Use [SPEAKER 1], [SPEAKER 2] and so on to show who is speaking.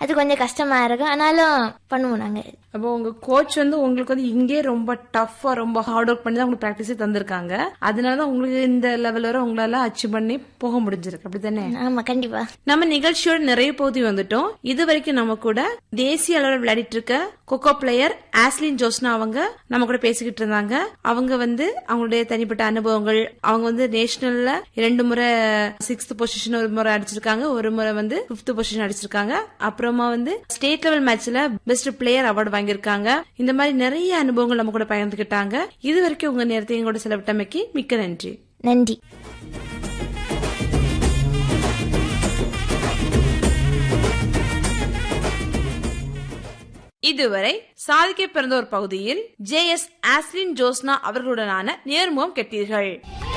[SPEAKER 1] அது கொஞ்சம் கஷ்டமா இருக்கும் ஆனாலும் பண்ணுவோம் நாங்க
[SPEAKER 2] அப்போ உங்க கோச் வந்து உங்களுக்கு வந்து இங்கே ரொம்ப டஃப்பா ரொம்ப ஹார்ட் ஒர்க் பண்ணி தான் உங்களுக்கு ப்ராக்டிஸே தந்திருக்காங்க அதனால தான் உங்களுக்கு இந்த லெவல் வரை உங்களால அச்சீவ் பண்ணி போக முடிஞ்சிருக்கு அப்படித்தானே
[SPEAKER 1] ஆமா கண்டிப்பா
[SPEAKER 2] நம்ம நிகழ்ச்சியோட நிறைய பகுதி வந்துட்டோம் இது வரைக்கும் நம்ம கூட தேசிய அளவில் விளையாடிட்டு இருக்க கொக்கோ பிளேயர் ஆஸ்லின் ஜோஸ்னா அவங்க நம்ம கூட பேசிக்கிட்டு இருந்தாங்க அவங்க வந்து அவங்களுடைய தனிப்பட்ட அனுபவங்கள் அவங்க வந்து நேஷனல்ல இரண்டு முறை சிக்ஸ்த் பொசிஷன் ஒரு முறை அடிச்சிருக்காங்க ஒரு முறை வந்து பிப்த் பொசிஷன் அடிச்சிருக்காங்க அப்புறமா வந்து ஸ்டேட் லெவல் மேட்ச்ல பெஸ்ட் பிளேயர் அவார்டு வாங்கியிருக்காங்க இந்த மாதிரி நிறைய அனுபவங்கள் நம்ம கூட பகிர்ந்துக்கிட்டாங்க இது வரைக்கும் உங்க நேரத்தை எங்களோட செலவிட்டமைக்கு மிக்க நன்றி
[SPEAKER 1] நன்றி
[SPEAKER 2] இதுவரை சாதிக்க பிறந்த ஒரு பகுதியில் ஜே எஸ் ஆஸ்லின் ஜோஸ்னா அவர்களுடனான நேர்முகம் கேட்டீர்கள்